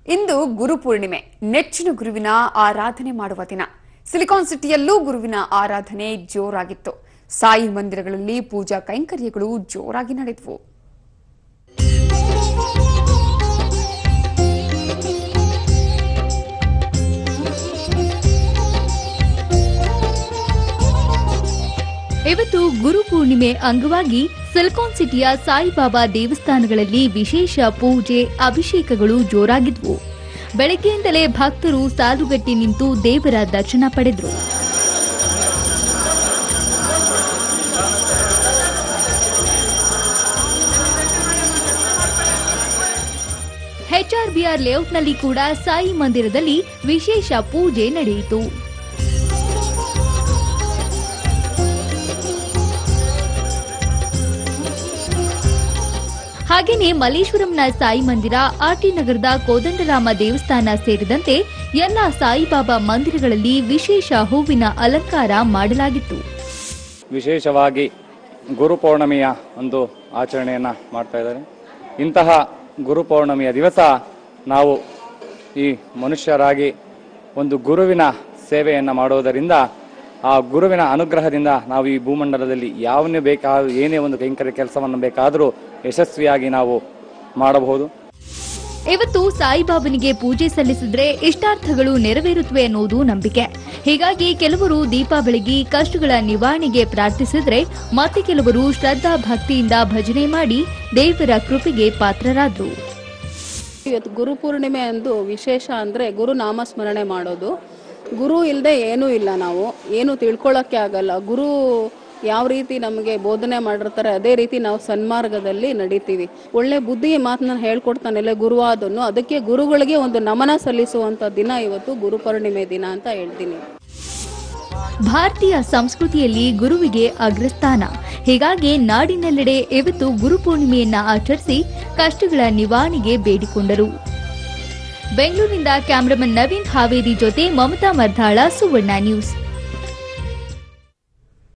ಇಂದು ಗುರುಪೂರ್ಣಿಮೆ ನೆಚ್ಚಿನ ಗುರುವಿನ ಆರಾಧನೆ ಮಾಡುವ ದಿನ ಸಿಲಿಕಾನ್ ಸಿಟಿಯಲ್ಲೂ ಗುರುವಿನ ಆರಾಧನೆ ಜೋರಾಗಿತ್ತು ಸಾಯಿ ಮಂದಿರಗಳಲ್ಲಿ ಪೂಜಾ ಕೈಂಕರ್ಯಗಳು ಜೋರಾಗಿ ನಡೆದವು ಇವತ್ತು ಗುರು ಪೂರ್ಣಿಮೆ ಅಂಗವಾಗಿ ಸಿಲಿಕಾನ್ ಸಿಟಿಯ ಸಾಯಿಬಾಬಾ ದೇವಸ್ಥಾನಗಳಲ್ಲಿ ವಿಶೇಷ ಪೂಜೆ ಅಭಿಷೇಕಗಳು ಜೋರಾಗಿದ್ವು ಬೆಳಗ್ಗೆಯಿಂದಲೇ ಭಕ್ತರು ಸಾಲುಗಟ್ಟಿ ನಿಂತು ದೇವರ ದರ್ಶನ ಪಡೆದ್ರು ಎಚ್ಆರ್ಬಿಆರ್ ಲೇಔಟ್ನಲ್ಲಿ ಕೂಡ ಸಾಯಿ ಮಂದಿರದಲ್ಲಿ ವಿಶೇಷ ಪೂಜೆ ನಡೆಯಿತು ಹಾಗೇನೆ ಮಲ್ಲೇಶ್ವರಂನ ಸಾಯಿ ಮಂದಿರ ಆರ್ಟಿ ನಗರದ ಕೋದಂಡರಾಮ ದೇವಸ್ಥಾನ ಸೇರಿದಂತೆ ಎಲ್ಲ ಸಾಯಿಬಾಬಾ ಮಂದಿರಗಳಲ್ಲಿ ವಿಶೇಷ ಹೂವಿನ ಅಲಂಕಾರ ಮಾಡಲಾಗಿತ್ತು ವಿಶೇಷವಾಗಿ ಗುರು ಪೌರ್ಣಮಿಯ ಒಂದು ಆಚರಣೆಯನ್ನು ಮಾಡ್ತಾ ಇದ್ದಾರೆ ಇಂತಹ ಗುರು ಪೌರ್ಣಮಿಯ ದಿವಸ ನಾವು ಈ ಮನುಷ್ಯರಾಗಿ ಒಂದು ಗುರುವಿನ ಸೇವೆಯನ್ನು ಮಾಡುವುದರಿಂದ ಆ ಗುರುವಿನ ಅನುಗ್ರಹದಿಂದ ನಾವು ಈ ಭೂಮಂಡಲದಲ್ಲಿ ಯಾವನ್ನೇ ಬೇಕಾದ ಏನೇ ಒಂದು ಕೈಂಕರ್ಯ ಕೆಲಸವನ್ನು ಬೇಕಾದರೂ ಯಶಸ್ವಿಯಾಗಿ ನಾವು ಮಾಡಬಹುದು ಇವತ್ತು ಸಾಯಿಬಾಬನಿಗೆ ಪೂಜೆ ಸಲ್ಲಿಸಿದ್ರೆ ಇಷ್ಟಾರ್ಥಗಳು ನೆರವೇರುತ್ತವೆ ಅನ್ನೋದು ನಂಬಿಕೆ ಹೀಗಾಗಿ ಕೆಲವರು ದೀಪ ಬೆಳಗಿ ಕಷ್ಟಗಳ ನಿವಾರಣೆಗೆ ಪ್ರಾರ್ಥಿಸಿದ್ರೆ ಮತ್ತೆ ಕೆಲವರು ಶ್ರದ್ಧಾ ಭಕ್ತಿಯಿಂದ ಭಜನೆ ಮಾಡಿ ದೇವರ ಕೃಪೆಗೆ ಪಾತ್ರರಾದ್ರು ಇವತ್ತು ಗುರು ಪೂರ್ಣಿಮೆ ಅಂದು ವಿಶೇಷ ಅಂದರೆ ಗುರು ನಾಮಸ್ಮರಣೆ ಮಾಡೋದು ಗುರು ಇಲ್ಲದೆ ಏನೂ ಇಲ್ಲ ನಾವು ಏನು ತಿಳ್ಕೊಳ್ಳೋಕ್ಕೆ ಆಗಲ್ಲ ಗುರು ಯಾವ ರೀತಿ ನಮಗೆ ಬೋಧನೆ ಮಾಡಿರ್ತಾರೆ ಅದೇ ರೀತಿ ನಾವು ಸನ್ಮಾರ್ಗದಲ್ಲಿ ನಡೀತೀವಿ ಒಳ್ಳೆ ಬುದ್ಧಿ ಮಾತನ್ನ ಹೇಳ್ಕೊಡ್ತಾನೆಲ್ಲ ಗುರುವಾದನು ಅದಕ್ಕೆ ಗುರುಗಳಿಗೆ ಒಂದು ನಮನ ಸಲ್ಲಿಸುವಂಥ ದಿನ ಇವತ್ತು ಗುರು ಪೂರ್ಣಿಮೆ ದಿನ ಅಂತ ಹೇಳ್ತೀನಿ ಭಾರತೀಯ ಸಂಸ್ಕೃತಿಯಲ್ಲಿ ಗುರುವಿಗೆ ಅಗ್ರಸ್ಥಾನ ಹೀಗಾಗಿ ನಾಡಿನೆಲ್ಲೆಡೆ ಇವತ್ತು ಗುರುಪೂರ್ಣಿಮೆಯನ್ನ ಆಚರಿಸಿ ಕಷ್ಟಗಳ ನಿವಾರಣೆಗೆ ಬೇಡಿಕೊಂಡರು ಬೆಂಗಳೂರಿನಿಂದ ಕ್ಯಾಮರಾಮನ್ ನವೀನ್ ಹಾವೇರಿ ಜೊತೆ ಮಮತಾ ಮರ್ಧಾಳ ಸುವರ್ಣ ನ್ಯೂಸ್